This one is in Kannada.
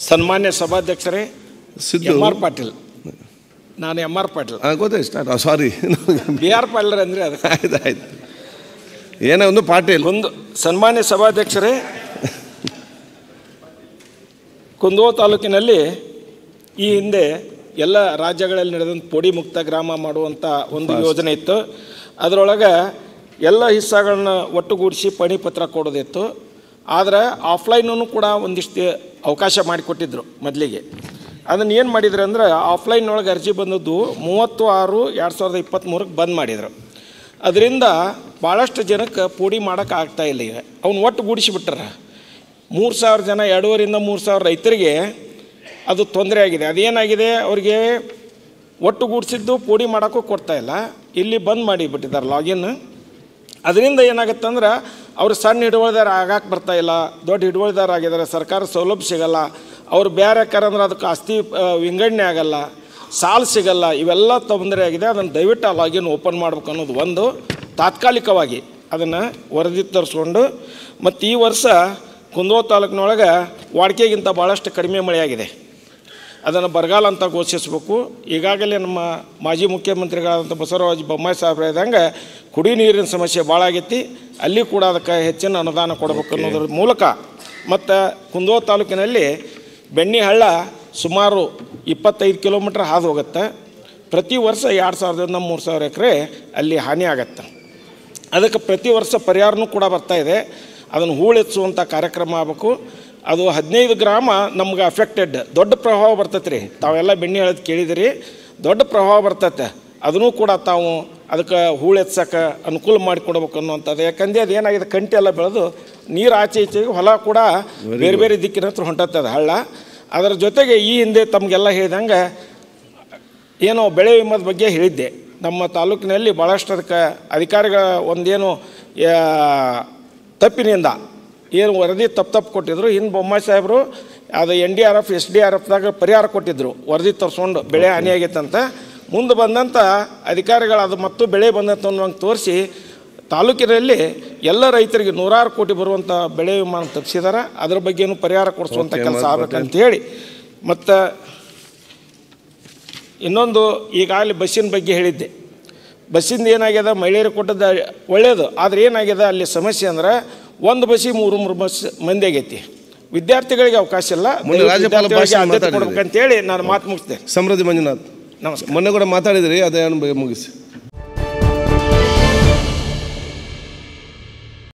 ಸನ್ಮಾನ್ಯ ಸಭಾಧ್ಯಕ್ಷರೇ ಸಿದ್ದು ಎಂ ಆರ್ ಪಾಟೀಲ್ ನಾನು ಎಂ ಆರ್ ಪಾಟೀಲ್ ಹಾಂ ಗೊತ್ತಾಯ್ತು start sorry B R Patil ಅಂದರೆ ಅದಕ್ಕೆ ಆಯ್ತು ಆಯ್ತು ಏನೋ ಒಂದು ಪಾಟೀಲ್ ಒಂದು ಸನ್ಮಾನ್ಯ ಸಭಾಧ್ಯಕ್ಷರೇ ಕುಂದೋ ತಾಲೂಕಿನಲ್ಲಿ ಈ ಹಿಂದೆ ಎಲ್ಲ ರಾಜ್ಯಗಳಲ್ಲಿ ನಡೆದಂಥ ಪೋಡಿ ಮುಕ್ತ ಗ್ರಾಮ ಮಾಡುವಂಥ ಒಂದು ಯೋಜನೆ ಇತ್ತು ಅದರೊಳಗೆ ಎಲ್ಲ ಹಿಸ್ಸಾಗಳನ್ನ ಒಟ್ಟುಗೂಡಿಸಿ ಪಣಿ ಪತ್ರ ಕೊಡೋದಿತ್ತು ಆದರೆ ಆಫ್ಲೈನೂ ಕೂಡ ಒಂದಿಷ್ಟು ಅವಕಾಶ ಮಾಡಿಕೊಟ್ಟಿದ್ರು ಮೊದಲಿಗೆ ಅದನ್ನು ಏನು ಮಾಡಿದ್ರು ಅಂದ್ರೆ ಆಫ್ಲೈನ್ ಒಳಗೆ ಅರ್ಜಿ ಬಂದದ್ದು ಮೂವತ್ತು ಆರು ಎರಡು ಸಾವಿರದ ಇಪ್ಪತ್ತ್ಮೂರಕ್ಕೆ ಬಂದ್ ಮಾಡಿದರು ಅದರಿಂದ ಭಾಳಷ್ಟು ಜನಕ್ಕೆ ಪೋಡಿ ಮಾಡೋಕೆ ಆಗ್ತಾ ಇಲ್ಲ ಈಗ ಅವ್ನು ಒಟ್ಟು ಗೂಡಿಸಿಬಿಟ್ಟಾರ ಮೂರು ಸಾವಿರ ಜನ ಎರಡೂವರಿಂದ ಮೂರು ಸಾವಿರ ರೈತರಿಗೆ ಅದು ತೊಂದರೆ ಆಗಿದೆ ಅದೇನಾಗಿದೆ ಅವ್ರಿಗೆ ಒಟ್ಟು ಗೂಡಿಸಿದ್ದು ಪೋಡಿ ಮಾಡೋಕ್ಕೂ ಕೊಡ್ತಾ ಇಲ್ಲ ಇಲ್ಲಿ ಬಂದ್ ಮಾಡಿಬಿಟ್ಟಿದ್ದಾರೆ ಲಾಗಿನ್ ಅದರಿಂದ ಏನಾಗುತ್ತೆ ಅಂದ್ರೆ ಅವ್ರು ಸಣ್ಣ ಹಿಡುವಳಿದಾರ ಆಗಕ್ಕೆ ಬರ್ತಾ ಇಲ್ಲ ದೊಡ್ಡ ಹಿಡುವಳಿದಾರ ಆಗಿದ್ದಾರೆ ಸರ್ಕಾರ ಸೌಲಭ್ಯ ಸಿಗಲ್ಲ ಅವ್ರು ಬೇರೆ ಯಾಕಂದ್ರೆ ಅದಕ್ಕೆ ಆಸ್ತಿ ಆ, ವಿಂಗಡಣೆ ಆಗಲ್ಲ ಸಾಲ ಸಿಗಲ್ಲ ಇವೆಲ್ಲ ತೊಂದರೆ ಆಗಿದೆ ಅದನ್ನು ದಯವಿಟ್ಟು ಆ ಲಾಗಿನ್ ಓಪನ್ ಮಾಡ್ಬೇಕು ಅನ್ನೋದು ಒಂದು ತಾತ್ಕಾಲಿಕವಾಗಿ ಅದನ್ನು ವರದಿ ತರಿಸ್ಕೊಂಡು ಮತ್ತು ಈ ವರ್ಷ ಕುಂದೋ ತಾಲೂಕಿನೊಳಗೆ ವಾಡಿಕೆಗಿಂತ ಭಾಳಷ್ಟು ಕಡಿಮೆ ಮಳೆಯಾಗಿದೆ ಅದನ್ನು ಬರಗಾಲ ಅಂತ ಘೋಷಿಸಬೇಕು ಈಗಾಗಲೇ ನಮ್ಮ ಮಾಜಿ ಮುಖ್ಯಮಂತ್ರಿಗಳಾದಂಥ ಬಸವರಾಜ ಬೊಮ್ಮಾಯಿ ಸಾಹೇಬ್ರು ಇದ್ದಂಗೆ ಕುಡಿ ನೀರಿನ ಸಮಸ್ಯೆ ಭಾಳ ಆಗೈತಿ ಅಲ್ಲಿ ಕೂಡ ಅದಕ್ಕೆ ಹೆಚ್ಚಿನ ಅನುದಾನ ಕೊಡಬೇಕು ಅನ್ನೋದ್ರ ಮೂಲಕ ಮತ್ತು ಕುಂದೋ ತಾಲೂಕಿನಲ್ಲಿ ಬೆಣ್ಣಿ ಹಳ್ಳ ಸುಮಾರು ಇಪ್ಪತ್ತೈದು ಕಿಲೋಮೀಟ್ರ್ ಹಾದು ಹೋಗುತ್ತೆ ಪ್ರತಿ ವರ್ಷ ಎರಡು ಸಾವಿರದಿಂದ ಮೂರು ಸಾವಿರ ಎಕರೆ ಅಲ್ಲಿ ಹಾನಿ ಆಗತ್ತೆ ಅದಕ್ಕೆ ಪ್ರತಿ ವರ್ಷ ಪರಿಹಾರನೂ ಕೂಡ ಬರ್ತಾ ಇದೆ ಅದನ್ನು ಹೂಳೆಚ್ಚುವಂಥ ಕಾರ್ಯಕ್ರಮ ಆಗಬೇಕು ಅದು ಹದಿನೈದು ಗ್ರಾಮ ನಮ್ಗೆ ಅಫೆಕ್ಟೆಡ್ ದೊಡ್ಡ ಪ್ರಭಾವ ಬರ್ತೈತೆ ರೀ ತಾವೆಲ್ಲ ಬೆಣ್ಣೆ ಹೇಳೋದು ಕೇಳಿದಿರಿ ದೊಡ್ಡ ಪ್ರಭಾವ ಬರ್ತೈತೆ ಅದನ್ನು ಕೂಡ ತಾವು ಅದಕ್ಕೆ ಹೂಳೆತ್ಸಕ್ಕೆ ಅನುಕೂಲ ಮಾಡಿಕೊಡ್ಬೇಕು ಅನ್ನುವಂಥದ್ದು ಯಾಕಂದ್ರೆ ಅದು ಏನಾಗಿದೆ ಕಂಟಿ ಎಲ್ಲ ಬೆಳೆದು ನೀರು ಆಚೆ ಈಚೆಗೆ ಹೊಲ ಕೂಡ ಬೇರೆ ಬೇರೆ ದಿಕ್ಕಿನ ಹತ್ರ ಹೊಂಟತ್ತದ ಹಳ್ಳ ಅದರ ಜೊತೆಗೆ ಈ ಹಿಂದೆ ತಮಗೆಲ್ಲ ಹೇಳಿದಂಗೆ ಏನೋ ಬೆಳೆ ವಿಮದ ಬಗ್ಗೆ ಹೇಳಿದ್ದೆ ನಮ್ಮ ತಾಲೂಕಿನಲ್ಲಿ ಭಾಳಷ್ಟು ಅದಕ್ಕೆ ಅಧಿಕಾರಿಗಳ ಒಂದೇನು ಯಾ, ತಪ್ಪಿನಿಂದ ಏನು ವರದಿ ತಪ್ಪು ತಪ್ಪು ಕೊಟ್ಟಿದ್ರು ಹಿಂದೆ ಬೊಮ್ಮಾಯಿ ಸಾಹೇಬರು ಅದು N D R F S D R ಎಫ್ದಾಗ ಪರಿಹಾರ ಕೊಟ್ಟಿದ್ದರು ವರದಿ ತರಿಸ್ಕೊಂಡು ಬೆಳೆ ಹಾನಿ ಆಗೈತಂತ ಮುಂದೆ ಬಂದಂಥ ಅಧಿಕಾರಿಗಳು ಅದು ಮತ್ತು ಬೆಳೆ ಬಂದಂತ ಅನ್ನುವಂಗೆ ತೋರಿಸಿ ತಾಲೂಕಿನಲ್ಲಿ ಎಲ್ಲ ರೈತರಿಗೆ ನೂರಾರು ಕೋಟಿ ಬರುವಂಥ ಬೆಳೆ ವಿಮಾನ ತಪ್ಪಿಸಿದಾರೆ ಅದ್ರ ಬಗ್ಗೆನೂ ಪರಿಹಾರ ಕೊಡಿಸುವಂಥ ಓಕೆ, ಕೆಲಸ ಮತ್ತೆ? ಆಗ್ಬೇಕಂತ ಹೇಳಿ ಮತ್ತು ಇನ್ನೊಂದು ಈಗಾಗಲೇ ಬಸ್ಸಿನ ಬಗ್ಗೆ ಹೇಳಿದ್ದೆ ಬಸ್ಸಿಂದ ಏನಾಗ್ಯದ ಮಹಿಳೆಯರಿಗೆ ಕೊಟ್ಟದ್ದು ಒಳ್ಳೆಯದು ಆದರೆ ಏನಾಗ್ಯದ ಅಲ್ಲಿ ಸಮಸ್ಯೆ ಅಂದ್ರೆ ಒಂದು ಬಸ್ಸಿಗೆ ಮೂರು ಮೂರು ಬಸ್ ಮಂದಿ ಆಗೈತಿ ವಿದ್ಯಾರ್ಥಿಗಳಿಗೆ ಅವಕಾಶ ಇಲ್ಲ ಮೊನ್ನೆ ದಯವಿಟ್ಟು ರಾಜ್ಯಪಾಲ ವಿದ್ಯಾರ್ಥಿಗಳಿಗೆ ಭಾಷಣ ಆದ್ಯತೆ ಮಾತಾಡಿದ್ರಿ. ಕೊಡ್ಬೇಕಂತೇಳಿ ನಾನು ಮಾತು ಮುಗಿಸ್ದೆ ಸಮೃದ್ಧಿ ಮಂಜುನಾಥ್ ನಮಸ್ಕಾರ ಮೊನ್ನೆ ಕೂಡ ಮಾತಾಡಿದ್ರಿ ಅದೇ ಬಗ್ಗೆ ಮುಗಿಸಿ